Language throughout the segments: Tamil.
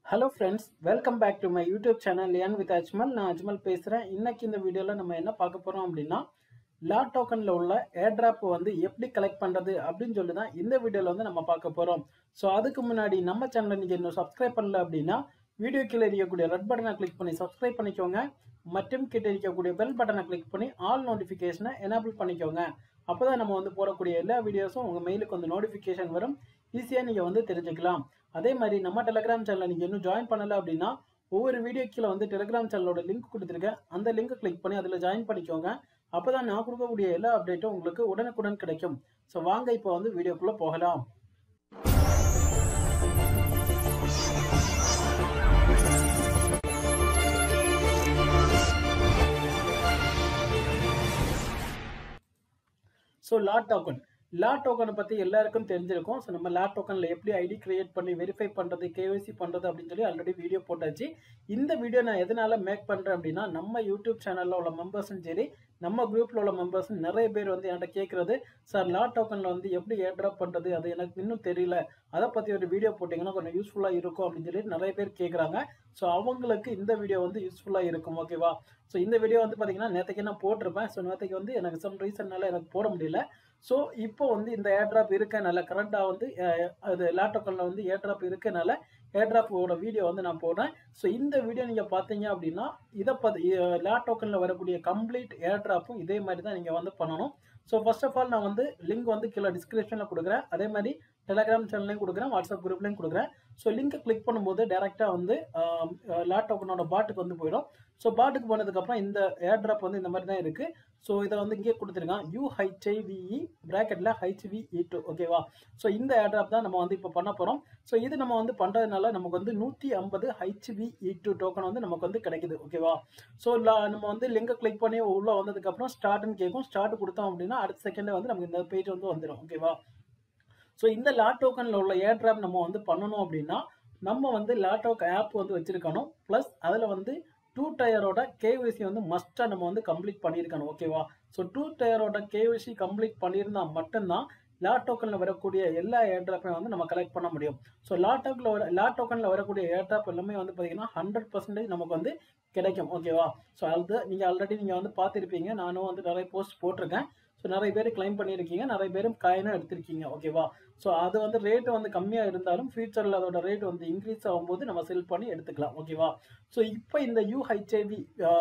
hello friends welcome back to my YouTube channel லியான் வித் அஜ்மல் நான் அஜ்மல் பேசுகிறேன் இன்னைக்கு இந்த வீடியோவில் நம்ம என்ன பார்க்க போகிறோம் அப்படின்னா லா டோக்கனில் உள்ள ஏர்ட்ராப் வந்து எப்படி கலெக்ட் பண்ணுறது அப்படின்னு சொல்லி தான் இந்த வீடியோவில் வந்து நம்ம பார்க்க போகிறோம் ஸோ அதுக்கு முன்னாடி நம்ம சேனலை நீங்கள் இன்னும் சப்ஸ்கிரைப் பண்ணல அப்படின்னா வீடியோ கீழே இருக்கக்கூடிய ரெட் பட்டனை கிளிக் பண்ணி சப்ஸ்கிரைப் பண்ணிக்கோங்க மற்றும் கிட்ட இருக்கக்கூடிய பெல் பட்டனை கிளிக் பண்ணி ஆல் நோட்டிஃபிகேஷனை எனேபிள் பண்ணிக்கோங்க அப்போ தான் நம்ம வந்து போடக்கூடிய எல்லா வீடியோஸும் உங்கள் மெயிலுக்கு வந்து நோட்டிஃபிகேஷன் வரும் ஈஸியாக நீங்கள் வந்து தெரிஞ்சுக்கலாம் அதே மாதிரி நம்ம டெலிகிராம் சேனலில் நீங்கள் இன்னும் ஜாயின் பண்ணலை அப்படின்னா ஒவ்வொரு வீடியோ கீழே வந்து டெலிகிராம் சேனலோட லிங்க் கொடுத்துருக்கேன் அந்த லிங்க் கிளிக் பண்ணி அதில் ஜாயின் பண்ணிக்கோங்க அப்போ தான் நான் கொடுக்கக்கூடிய எல்லா அப்டேட்டும் உங்களுக்கு உடனுக்குடன் கிடைக்கும் ஸோ வாங்க இப்போ வந்து வீடியோக்குள்ளே போகலாம் ஸோ லா டோக்கன் லா டோக்கனை பற்றி எல்லாருக்கும் தெரிஞ்சிருக்கும் ஸோ நம்ம லா டோக்கனில் எப்படி ஐடி கிரியேட் பண்ணி வெரிஃபை பண்ணுறது கேஒய்சி பண்ணுறது அப்படின்னு சொல்லி ஆல்ரெடி வீடியோ போட்டாச்சு இந்த வீடியோ நான் எதனால மேக் பண்ணுறேன் அப்படின்னா நம்ம யூடியூப் சேனலில் உள்ள மெம்பர்ஸும் சரி நம்ம குரூப்பில் உள்ள மெம்பர்ஸும் நிறைய பேர் வந்து என்கிட்ட கேட்குறது சார் லா டோக்கனில் வந்து எப்படி ஏர்ட்ராப் பண்ணுறது அது எனக்கு இன்னும் தெரியல அதை பற்றி ஒரு வீடியோ போட்டிங்கன்னா கொஞ்சம் யூஸ்ஃபுல்லாக இருக்கும் அப்படின்னு சொல்லி நிறைய பேர் கேட்குறாங்க ஸோ அவங்களுக்கு இந்த வீடியோ வந்து யூஸ்ஃபுல்லாக இருக்கும் ஓகேவா ஸோ இந்த வீடியோ வந்து பார்த்தீங்கன்னா நேற்றுக்கு நான் போட்டிருப்பேன் ஸோ நேற்றுக்கு வந்து எனக்கு சம் ரீசன்னால எனக்கு போட முடியல ஸோ இப்போ வந்து இந்த ஏர்ட்ராப் இருக்கனால கரண்டாக வந்து அஹ், அது லேப்டாப்பில் வந்து ஏர்ட்ராப் இருக்கனால ஏர்ட்ராப்போட வீடியோ வந்து நான் போடுறேன் ஸோ இந்த வீடியோ நீங்கள் பார்த்தீங்க அப்படின்னா இதை பற்றி லேப்டாப்பில் வரக்கூடிய கம்ப்ளீட் ஏர்ட்ராப்பும் இதே மாதிரி தான் நீங்கள் வந்து பண்ணணும் ஸோ ஃபர்ஸ்ட் ஆஃப் ஆல் நான் வந்து லிங்க் வந்து கீழே டிஸ்கிரிப்ஷனில் கொடுக்குறேன் அதே மாதிரி டெலிகிராம் சேனல்லையும் கொடுக்குறேன் வாட்ஸ்அப் குரூப்லையும் கொடுக்குறேன் ஸோ லிங்கை கிளிக் பண்ணும்போது டேரெக்டாக வந்து லேப்டாப்பனோட பாட்டுக்கு வந்து போயிடும் ஸோ பாட்டுக்கு போனதுக்கப்புறம் இந்த ஏர்ட்ராப் வந்து இந்த மாதிரி தான் இருக்குது ஸோ இதை வந்து இங்கே கொடுத்துருக்கான் யூஹெச்ஐவிஇ ப்ராக்கெட்டில் ஹெச்விஇ டூ ஓகேவா ஸோ இந்த ஏர்ட்ராப் தான் நம்ம வந்து இப்போ பண்ண போகிறோம் ஸோ இது நம்ம வந்து பண்ணுறதுனால நமக்கு வந்து நூற்றி ஐம்பது ஹெச்விஇ டூ டோக்கன் வந்து நமக்கு வந்து கிடைக்குது ஓகேவா ஸோ நம்ம வந்து லிங்கை கிளிக் பண்ணி உள்ளே வந்ததுக்கப்புறம் ஸ்டார்ட்னு கேட்கும் ஸ்டார்ட் கொடுத்தோம் அப்படின்னா அடுத்த செகண்டே வந்து நமக்கு இந்த பேஜ் வந்து வந்துடும் ஓகேவா ஸோ இந்த லாட் டோக்கனில் உள்ள ஏர்ட்ராப் நம்ம வந்து பண்ணணும் அப்படின்னா நம்ம வந்து லாட்டோக் ஆப் வந்து வச்சிருக்கணும் ப்ளஸ் அதில் வந்து டூ டயரோட கேவிசி வந்து மஸ்ட்டாக நம்ம வந்து கம்ப்ளீட் பண்ணியிருக்கணும் ஓகேவா ஸோ டூ டயரோட கேவிசி கம்ப்ளீட் பண்ணியிருந்தால் மட்டும்தான் லா டோக்கனில் வரக்கூடிய எல்லா ஏர்ட்ராப்பையும் வந்து நம்ம கலெக்ட் பண்ண முடியும் ஸோ லா டோக்கில் வர லா டோக்கனில் வரக்கூடிய ஏர்ட்ராப் எல்லாமே வந்து பார்த்தீங்கன்னா ஹண்ட்ரட் பர்சன்டேஜ் நமக்கு வந்து கிடைக்கும் ஓகேவா ஸோ அது நீங்கள் ஆல்ரெடி நீங்கள் வந்து பார்த்துருப்பீங்க நானும் வந்து நிறைய போஸ்ட் போட்டிருக்கேன் ஸோ நிறைய பேர் கிளைம் பண்ணியிருக்கீங்க நிறைய பேரும் காயினும் எடுத்திருக்கீங்க ஓகேவா ஸோ அது வந்து ரேட்டு வந்து கம்மியாக இருந்தாலும் ஃபியூச்சரில் அதோட ரேட் வந்து இன்க்ரீஸ் ஆகும்போது நம்ம செல் பண்ணி எடுத்துக்கலாம் ஓகேவா ஸோ இப்போ இந்த யூஹெச்ஐவி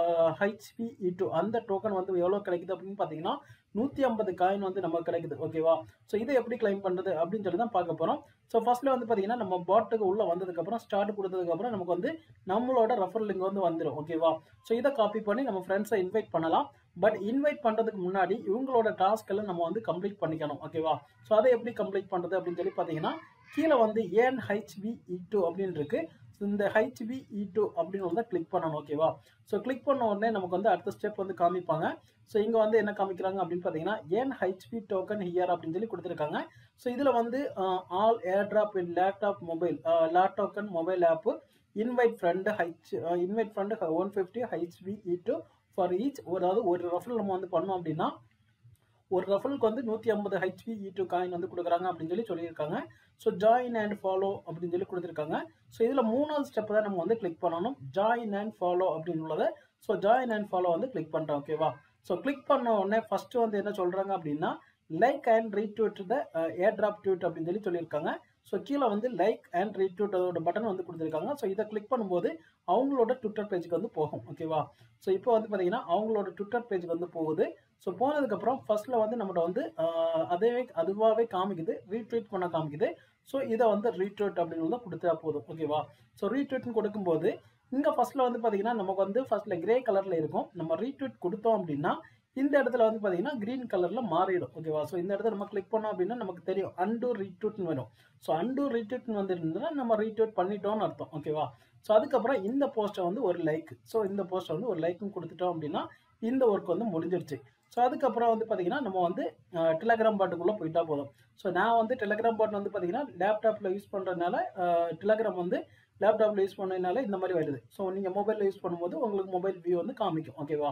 ஹெச்பிஇ டூ அந்த டோக்கன் வந்து எவ்வளோ கிடைக்குது அப்படின்னு பார்த்தீங்கன்னா நூற்றி ஐம்பது காயின் வந்து நமக்கு கிடைக்குது ஓகேவா ஸோ இதை எப்படி கிளைம் பண்ணுறது அப்படின்னு சொல்லி தான் பார்க்க போகிறோம் ஸோ ஃபர்ஸ்ட்ல வந்து பார்த்தீங்கன்னா நம்ம பாட்டுக்கு உள்ளே வந்ததுக்கப்புறம் ஸ்டார்ட் கொடுத்ததுக்கப்புறம் நமக்கு வந்து நம்மளோட ரெஃபர் லிங்க் வந்து வந்துடும் ஓகேவா ஸோ இதை காப்பி பண்ணி நம்ம ஃப்ரெண்ட்ஸை இன்வைட் பண்ணலாம் பட் இன்வைட் பண்ணுறதுக்கு முன்னாடி இவங்களோட டாஸ்க் எல்லாம் நம்ம வந்து கம்ப்ளீட் பண்ணிக்கணும் ஓகேவா ஸோ அதை எப்படி கம்ப்ளீட் பண்ணுறது அப்படின்னு சொல்லி பார்த்தீங்கன்னா கீழே வந்து ஏன் ஹெச்வி இ டூ அப்படின்னு இருக்கு So, இந்த ஹெச்வி இ டூ அப்படின்னு வந்து கிளிக் பண்ணணும் ஓகேவா ஸோ கிளிக் பண்ண உடனே நமக்கு வந்து அடுத்த ஸ்டெப் வந்து காமிப்பாங்க ஸோ இங்கே வந்து என்ன காமிக்கிறாங்க அப்படின்னு பார்த்தீங்கன்னா ஏன் ஹெச்பி டோக்கன் ஹியர் அப்படின்னு சொல்லி கொடுத்துருக்காங்க ஸோ இதில் வந்து all airdrop in laptop mobile lab token mobile app invite friend H invite friend one fifty H P E two for each ஒரு அதாவது ஒரு ரெஃபரல் நம்ம வந்து பண்ணோம் அப்படின்னா ஒரு ரெஃபரலுக்கு வந்து நூற்றி ஐம்பது ஹெச்பி இ டூ காயின் வந்து கொடுக்குறாங்க அப்படின்னு சொல்லி சொல்லியிருக்காங்க ஸோ ஜாயின் அண்ட் ஃபாலோ அப்படின்னு சொல்லி கொடுத்துருக்காங்க ஸோ இதில் மூணாவது ஸ்டெப் தான் நம்ம வந்து கிளிக் பண்ணணும் ஜாயின் அண்ட் ஃபாலோ அப்படின்னு உள்ளது ஸோ ஜாயின் அண்ட் ஃபாலோ வந்து கிளிக் பண்ணுறோம் ஓகேவா ஸோ கிளிக் பண்ண உடனே ஃபர்ஸ்ட் வந்து என்ன சொல்கிறாங்க அப்படின்னா like and retweet the airdrop tweet அப்படின்னு சொல்லி சொல்லியிருக்காங்க ஸோ கீழே வந்து லைக் அண்ட் ரீட்வீட் அதோட பட்டன் வந்து கொடுத்துருக்காங்க ஸோ இதை கிளிக் பண்ணும்போது அவங்களோட ட்விட்டர் பேஜுக்கு வந்து போகும் ஓகேவா ஸோ இப்போ வந்து பார்த்தீங்கன்னா அவங்களோட ட்விட்டர் பேஜுக்கு வந்து போகுது ஸோ போனதுக்கப்புறம் ஃபர்ஸ்ட்ல வந்து நம்மகிட்ட வந்து ஆஹ், அதுவே அதுவாகவே காமிக்குது ரீட்வீட் பண்ண காமிக்குது ஸோ இதை வந்து ரீட்வீட் அப்படின்னு தான் கொடுத்தா போதும் ஓகேவா ஸோ ரீட்வீட்னு கொடுக்கும்போது இங்கே ஃபர்ஸ்ட்ல வந்து பார்த்தீங்கன்னா நமக்கு வந்து ஃபர்ஸ்ட்ல கிரே கலர்ல இருக்கும் நம்ம ரீட்வீட் கொடுத்தோம் அப்படின்னா இந்த இடத்துல வந்து பார்த்தீங்கன்னா கிரீன் கலர்ல மாறிடும் ஓகேவா ஸோ இந்த இடத்துல நம்ம கிளிக் பண்ணோம் அப்படின்னா நமக்கு தெரியும் அன்டூ ரீட்வீட்னு வரும் ஸோ அன்டூ ரீட்வீட்னு வந்துருந்ததுன்னா நம்ம ரீட்வீட் பண்ணிட்டோம்னு அர்த்தம் ஓகேவா ஸோ அதுக்கப்புறம் இந்த போஸ்ட்டை வந்து ஒரு லைக் ஸோ இந்த போஸ்ட்டை வந்து ஒரு லைக்கும் கொடுத்துட்டோம் அப்படின்னா இந்த ஒர்க் வந்து முடிஞ்சிருச்சு ஸோ அதுக்கப்புறம் வந்து பார்த்தீங்கன்னா நம்ம வந்து டெலகிராம் பாட்டுக்குள்ளே போயிட்டா போதும் ஸோ நான் வந்து டெலகிராம் பாட் வந்து பார்த்தீங்கன்னா லேப்டாப்பில் யூஸ் பண்ணுறதுனால டெலகிராம் வந்து லேப்டாப்பில் யூஸ் பண்ணதுனால இந்த மாதிரி வருது ஸோ நீங்கள் மொபைலில் யூஸ் பண்ணும்போது உங்களுக்கு மொபைல் வியூ வந்து காமிக்கும் ஓகேவா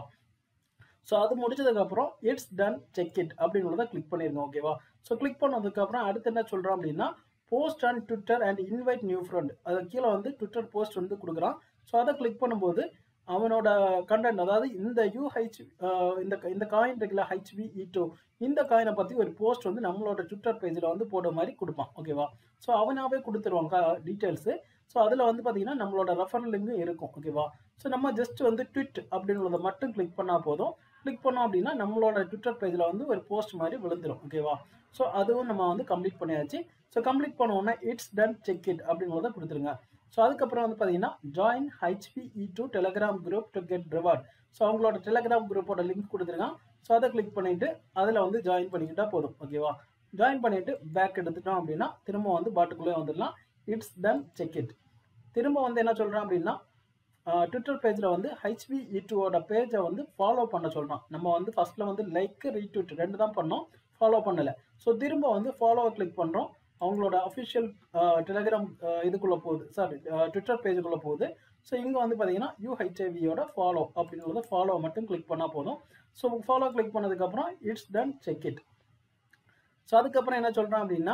ஸோ அது முடிச்சதுக்கப்புறம் இட்ஸ் டன் செக் இட் அப்படின்றத கிளிக் பண்ணிருங்க ஓகேவா ஸோ கிளிக் பண்ணதுக்கப்புறம் அடுத்து என்ன சொல்கிறோம் அப்படின்னா post and Twitter and invite new friend அது கீழே வந்து ட்விட்டர் போஸ்ட் வந்து கொடுக்குறான் ஸோ அதை கிளிக் பண்ணும்போது அவனோட கண்டென்ட் அதாவது இந்த யூஹெச் இந்த இந்த காயின் இருக்குல்ல ஹெச்வி இ டூ இந்த காயினை பற்றி ஒரு போஸ்ட் வந்து நம்மளோட ட்விட்டர் பேஜில் வந்து போடுற மாதிரி கொடுப்பான் ஓகேவா ஸோ அவனாவே கொடுத்துருவாங்க டீட்டெயில்ஸு ஸோ அதில் வந்து பார்த்தீங்கன்னா நம்மளோட ரெஃபரல் லிங்கும் இருக்கும் ஓகேவா ஸோ நம்ம ஜஸ்ட் வந்து ட்விட் அப்படின்றத மட்டும் கிளிக் பண்ணால் போதும் கிளிக் பண்ணோம் அப்படின்னா நம்மளோட ட்விட்டர் பேஜில் வந்து ஒரு போஸ்ட் மாதிரி விழுந்துடும் ஓகேவா ஸோ அதுவும் நம்ம வந்து கம்ப்ளீட் பண்ணியாச்சு ஸோ கம்ப்ளீட் பண்ண உடனே இட்ஸ் டன் செக் இட் அப்படின்றத கொடுத்துருங்க ஸோ அதுக்கப்புறம் வந்து பார்த்தீங்கன்னா join H P E two Telegram group to get reward so அவங்களோட டெலகிராம் குரூப்போட லிங்க் கொடுத்துருக்கான் ஸோ அதை கிளிக் பண்ணிவிட்டு அதில் வந்து ஜாயின் பண்ணிக்கிட்டா போதும் ஓகேவா ஜாயின் பண்ணிவிட்டு பேக் எடுத்துட்டோம் அப்படின்னா திரும்ப வந்து பாட்டுக்குள்ளே வந்துடலாம் இட்ஸ் டன் செக் இட் திரும்ப வந்து என்ன சொல்கிறான் அப்படின்னா ட்விட்டர் பேஜில் வந்து ஹெச்பி இட்டுவோட பேஜை வந்து ஃபாலோ பண்ண சொல்கிறான் நம்ம வந்து ஃபஸ்ட்டில் வந்து லைக் ரீட்வீட் ரெண்டு தான் பண்ணோம் ஃபாலோ பண்ணலை ஸோ திரும்ப வந்து ஃபாலோவை கிளிக் பண்ணுறோம் அவங்களோட அஃபிஷியல் டெலிகிராம் இதுக்குள்ளே போகுது சாரி ட்விட்டர் பேஜுக்குள்ளே போகுது ஸோ இங்கே வந்து பார்த்தீங்கன்னா யூஹெச்ஐவியோட ஃபாலோ அப்படிங்கிறத ஃபாலோ மட்டும் கிளிக் பண்ணால் போதும் ஸோ ஃபாலோ கிளிக் பண்ணதுக்கப்புறம் it's done check it so அதுக்கப்புறம் என்ன சொல்கிறேன் அப்படின்னா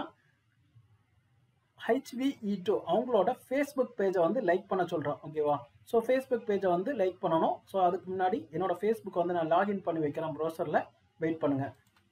ஹெச்விஇ டூ அவங்களோட ஃபேஸ்புக் பேஜை வந்து லைக் பண்ண சொல்கிறோம் ஓகேவா ஸோ ஃபேஸ்புக் பேஜை வந்து லைக் பண்ணணும் ஸோ அதுக்கு முன்னாடி என்னோட ஃபேஸ்புக் வந்து நான் லாகின் பண்ணி வைக்கிறேன் ப்ரௌசரில் வெயிட் பண்ணுங்கள்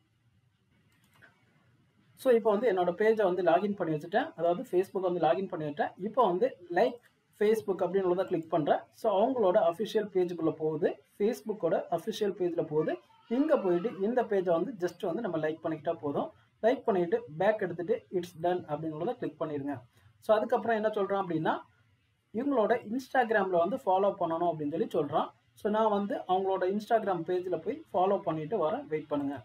ஸோ இப்போ வந்து என்னோட பேஜை வந்து லாகின் பண்ணி வச்சுட்டேன் அதாவது ஃபேஸ்புக் வந்து லாகின் பண்ணி வச்சுட்டேன் இப்போ வந்து லைக் ஃபேஸ்புக் அப்படின்றத கிளிக் பண்ணுறேன் ஸோ அவங்களோட அஃபிஷியல் பேஜுக்குள்ளே போகுது ஃபேஸ்புக்கோட அஃபிஷியல் பேஜில் போகுது இங்கே போயிட்டு இந்த பேஜை வந்து ஜஸ்ட் வந்து நம்ம லைக் பண்ணிக்கிட்டா போதும் லைக் பண்ணிவிட்டு பேக் எடுத்துகிட்டு இட்ஸ் டன் அப்படின்றத கிளிக் பண்ணிடுங்க ஸோ அதுக்கப்புறம் என்ன சொல்கிறான் அப்படின்னா இவங்களோட இன்ஸ்டாகிராமில் வந்து ஃபாலோ பண்ணணும் அப்படின்னு சொல்லி சொல்கிறான் ஸோ நான் வந்து அவங்களோட இன்ஸ்டாகிராம் பேஜில் போய் ஃபாலோ பண்ணிவிட்டு வரேன் வெயிட் பண்ணுங்கள்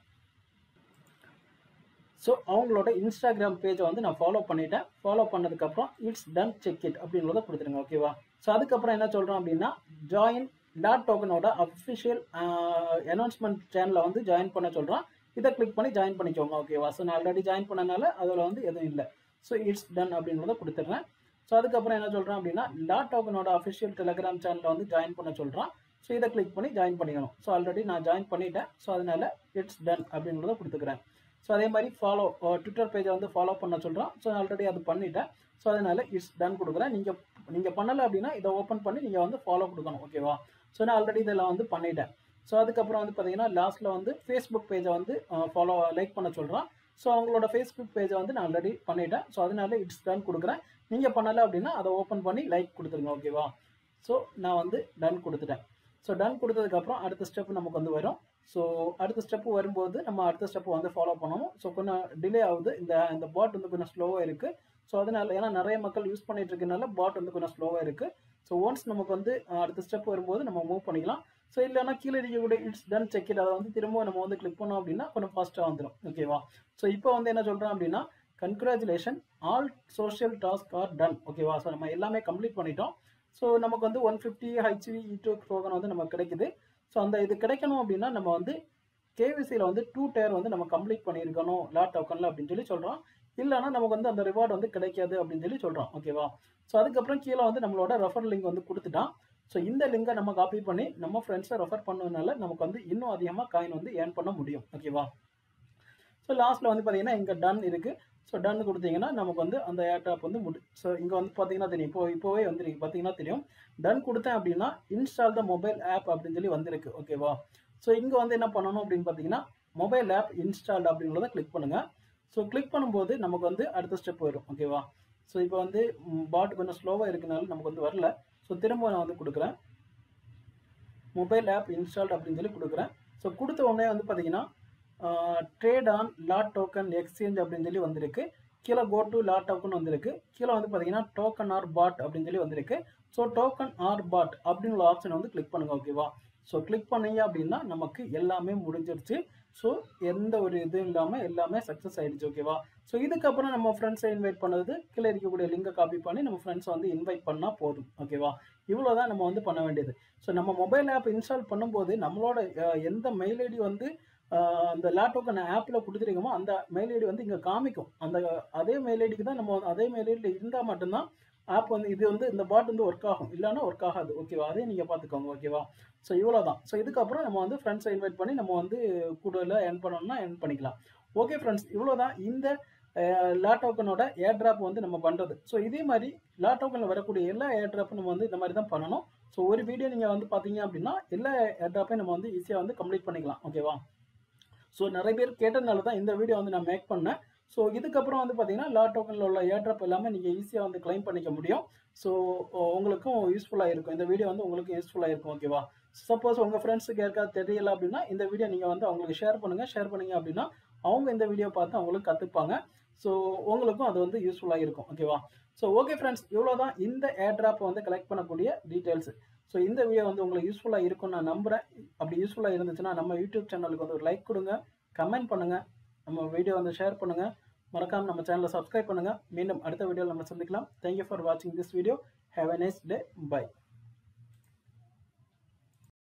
ஸோ அவங்களோட இன்ஸ்டாகிராம் பேஜை வந்து நான் ஃபாலோ பண்ணிட்டேன் ஃபாலோ பண்ணதுக்கப்புறம் இட்ஸ் டன் செக் இட் அப்படின்றத கொடுத்துருங்க ஓகேவா ஸோ அதுக்கப்புறம் என்ன சொல்கிறோம் அப்படின்னா ஜாயின் டாட் டோக்கனோட அஃபிஷியல் அனௌன்ஸ்மெண்ட் சேனலை வந்து ஜாயின் பண்ண சொல்கிறான் இதை கிளிக் பண்ணி ஜாயின் பண்ணிக்கோங்க ஓகேவா ஸோ நான் ஆல்ரெடி ஜாயின் பண்ணனால அதில் வந்து எதுவும் இல்லை ஸோ இட்ஸ் டன் அப்படின்றத கொடுத்துட்றேன் ஸோ அதுக்கப்புறம் என்ன சொல்கிறேன் அப்படின்னா டாட் டோக்கனோட அஃபிஷியல் டெலிகிராம் சேனலில் வந்து ஜாயின் பண்ண சொல்கிறான் ஸோ இதை கிளிக் பண்ணி ஜாயின் பண்ணிக்கணும் ஸோ ஆல்ரெடி நான் ஜாயின் பண்ணிட்டேன் ஸோ அதனால இட்ஸ் டன் அப்படின்றத கொடுத்துக்கிறேன் ஸோ அதே மாதிரி ஃபாலோ ட்விட்டர் பேஜை வந்து ஃபாலோ பண்ண சொல்கிறோம் ஸோ ஆல்ரெடி அது பண்ணிட்டேன் ஸோ அதனால இட்ஸ் டன் கொடுக்குறேன் நீங்கள் நீங்கள் பண்ணலை அப்படின்னா இதை ஓப்பன் பண்ணி நீங்கள் வந்து ஃபாலோ கொடுக்கணும் ஓகேவா ஸோ நான் ஆல்ரெடி இதில் வந்து பண்ணிட்டேன் ஸோ அதுக்கப்புறம் வந்து பார்த்தீங்கன்னா லாஸ்ட்டில் வந்து ஃபேஸ்புக் பேஜை வந்து ஃபாலோ லைக் பண்ண சொல்கிறான் ஸோ அவங்களோட ஃபேஸ்புக் பேஜை வந்து நான் ஆல்ரெடி பண்ணிட்டேன் ஸோ அதனால இட்ஸ் டன் கொடுக்குறேன் நீங்கள் பண்ணலை அப்படின்னா அதை ஓப்பன் பண்ணி லைக் கொடுத்துருங்க ஓகேவா ஸோ நான் வந்து டன் கொடுத்துட்டேன் ஸோ டன் கொடுத்ததுக்கப்புறம் அடுத்த ஸ்டெப் நமக்கு வந்து வரும் ஸோ அடுத்த ஸ்டெப்பு வரும்போது நம்ம அடுத்த ஸ்டெப்பு வந்து ஃபாலோ பண்ணணும் ஸோ கொஞ்சம் டிலே ஆகுது இந்த இந்த பாட் வந்து கொஞ்சம் ஸ்லோவாக இருக்குது ஸோ அதனால ஏன்னா நிறைய மக்கள் யூஸ் பண்ணிட்டு இருக்கனால பாட் வந்து கொஞ்சம் ஸ்லோவாக இருக்குது ஸோ ஒன்ஸ் நமக்கு வந்து அடுத்த ஸ்டெப் வரும்போது நம்ம மூவ் பண்ணிக்கலாம் ஸோ இல்லைனா கீழே இருக்கக்கூடிய இட்ஸ் டன் செக் இட் அதை வந்து திரும்ப நம்ம வந்து கிளிக் பண்ணோம் அப்படின்னா கொஞ்சம் ஃபாஸ்ட்டாக வந்துடும் ஓகேவா ஸோ இப்போ வந்து என்ன சொல்கிறோம் அப்படின்னா congratulation all social task are done ஓகேவா ஸோ நம்ம எல்லாமே கம்ப்ளீட் பண்ணிட்டோம் ஸோ நமக்கு வந்து one fifty H V E token வந்து நமக்கு கிடைக்குது ஸோ அந்த இது கிடைக்கணும் அப்படின்னா நம்ம வந்து கேவிசியில் வந்து டூ டயர் வந்து நம்ம கம்ப்ளீட் பண்ணியிருக்கணும் லாட் டோக்கனில் அப்படின்னு சொல்லி சொல்கிறோம் இல்லைனா நமக்கு வந்து அந்த ரிவார்டு வந்து கிடைக்காது அப்படின்னு சொல்லி சொல்கிறோம் ஓகேவா ஸோ அதுக்கப்புறம் கீழே வந்து நம்மளோட ரெஃபர் லிங்க் வந்து கொடுத்துட்டான் ஸோ இந்த லிங்கை நம்ம காப்பி பண்ணி நம்ம ஃப்ரெண்ட்ஸை ரெஃபர் பண்ணதுனால நமக்கு வந்து இன்னும் அதிகமாக காயின் வந்து ஏர்ன் பண்ண முடியும் ஓகேவா ஸோ லாஸ்ட்டில் வந்து பார்த்தீங்கன்னா இங்கே டன் இருக்குது ஸோ டன் கொடுத்தீங்கன்னா நமக்கு வந்து அந்த ஏர்டாப் வந்து முடி ஸோ இங்கே வந்து பார்த்தீங்கன்னா தெரியும் இப்போ இப்போவே வந்துருக்கு பார்த்தீங்கன்னா தெரியும் டன் கொடுத்தேன் அப்படின்னா இன்ஸ்டால் த மொபைல் ஆப் அப்படின்னு சொல்லி வந்திருக்கு ஓகேவா ஸோ இங்கே வந்து என்ன பண்ணணும் அப்படின்னு பார்த்தீங்கன்னா மொபைல் ஆப் இன்ஸ்டால்ட் அப்படிங்கிறத கிளிக் பண்ணுங்கள் ஸோ கிளிக் பண்ணும்போது நமக்கு வந்து அடுத்த ஸ்டெப் வரும் ஓகேவா ஸோ இப்போ வந்து பாட் கொஞ்சம் ஸ்லோவாக இருக்கனால நமக்கு வந்து வரல ஸோ திரும்ப நான் வந்து கொடுக்குறேன் மொபைல் ஆப் இன்ஸ்டால்ட் அப்படின்னு சொல்லி கொடுக்குறேன் ஸோ கொடுத்த உடனே வந்து பார்த்தீங்கன்னா trade on lot token exchange அப்படின்னு சொல்லி வந்திருக்கு கீழே கோ டு லாட் டோக்கன் வந்திருக்கு கீழே வந்து பார்த்தீங்கன்னா டோக்கன் ஆர் பாட் அப்படின்னு சொல்லி வந்திருக்கு ஸோ டோக்கன் ஆர் பாட் அப்படிங்கிற ஆப்ஷன் வந்து கிளிக் பண்ணுங்க ஓகேவா ஸோ கிளிக் பண்ணீங்க அப்படின்னா நமக்கு எல்லாமே முடிஞ்சிருச்சு ஸோ எந்த ஒரு இதுவும் இல்லாமல் எல்லாமே சக்ஸஸ் ஆகிடுச்சு ஓகேவா ஸோ இதுக்கப்புறம் நம்ம ஃப்ரெண்ட்ஸை இன்வைட் பண்ணது கீழே இருக்கக்கூடிய லிங்கை காப்பி பண்ணி நம்ம ஃப்ரெண்ட்ஸை வந்து இன்வைட் பண்ணால் போதும் ஓகேவா இவ்வளோ தான் நம்ம வந்து பண்ண வேண்டியது ஸோ நம்ம மொபைல் ஆப் இன்ஸ்டால் பண்ணும்போது நம்மளோட எந்த மெயில் ஐடி வந்து அந்த லேப்டாப் ஆப்பில் கொடுத்துருக்கோமோ அந்த மெயில் ஐடி வந்து இங்கே காமிக்கும் அந்த அதே மெயில் ஐடிக்கு தான் நம்ம அதே மெயில் ஐடியில் இருந்தால் மட்டும்தான் ஆப் வந்து இது வந்து இந்த பாட் வந்து ஒர்க் ஆகும் இல்லைன்னா ஒர்க் ஆகாது ஓகேவா அதையும் நீங்கள் பார்த்துக்கோங்க ஓகேவா ஸோ இவ்வளோ தான் ஸோ இதுக்கப்புறம் நம்ம வந்து ஃப்ரெண்ட்ஸை இன்வைட் பண்ணி நம்ம வந்து கூடுதலாக என் பண்ணணும்னா என் பண்ணிக்கலாம் ஓகே ஃப்ரெண்ட்ஸ் இவ்வளோ தான் இந்த லா டோக்கனோட ஏர் ட்ராப் வந்து நம்ம பண்ணுறது ஸோ இதே மாதிரி லா டோக்கனில் வரக்கூடிய எல்லா ஏர் ட்ராப்பும் நம்ம வந்து இந்த மாதிரி தான் பண்ணணும் ஸோ ஒரு வீடியோ நீங்கள் வந்து பார்த்தீங்க அப்படின்னா எல்லா ஏர் ட்ராப்பையும் நம்ம வந்து ஈஸியாக வந்து கம்ப்ளீட் பண்ணிக்கலாம் ஓகேவா ஸோ நிறைய பேர் கேட்டதுனால தான் இந்த வீடியோ வந்து நான் மேக் பண்ணேன் ஸோ இதுக்கப்புறம் வந்து பார்த்தீங்கன்னா லா டோக்கனில் உள்ள ஏர்ட்ராப் எல்லாமே நீங்கள் ஈஸியாக வந்து கிளைம் பண்ணிக்க முடியும் ஸோ உங்களுக்கும் யூஸ்ஃபுல்லாக இருக்கும் இந்த வீடியோ வந்து உங்களுக்கு யூஸ்ஃபுல்லாக இருக்கும் ஓகேவா சப்போஸ் உங்கள் ஃப்ரெண்ட்ஸுக்கு யாருக்காவது தெரியல அப்படின்னா இந்த வீடியோ நீங்கள் வந்து அவங்களுக்கு ஷேர் பண்ணுங்கள் ஷேர் பண்ணீங்க அப்படின்னா அவங்க இந்த வீடியோ பார்த்து அவங்களுக்கு கற்றுப்பாங்க ஸோ உங்களுக்கும் அது வந்து யூஸ்ஃபுல்லாக இருக்கும் ஓகேவா ஸோ ஓகே ஃப்ரெண்ட்ஸ் இவ்வளோ தான் இந்த ஏர்ட்ராப்பை வந்து கலெக்ட் பண்ணக்கூடிய டீட்டெயில்ஸ் ஸோ இந்த வீடியோ வந்து உங்களுக்கு யூஸ்ஃபுல்லாக இருக்கும்னு நான் நம்புகிறேன் அப்படி யூஸ்ஃபுல்லாக இருந்துச்சுன்னா நம்ம யூடியூப் சேனலுக்கு வந்து ஒரு லைக் கொடுங்க கமெண்ட் பண்ணுங்கள் நம்ம வீடியோ வந்து ஷேர் பண்ணுங்கள் மறக்காமல் நம்ம சேனலை சப்ஸ்கிரைப் பண்ணுங்கள் மீண்டும் அடுத்த வீடியோவில் நம்ம சந்திக்கலாம் தேங்க்யூ ஃபார் வாட்சிங் this video have a nice day by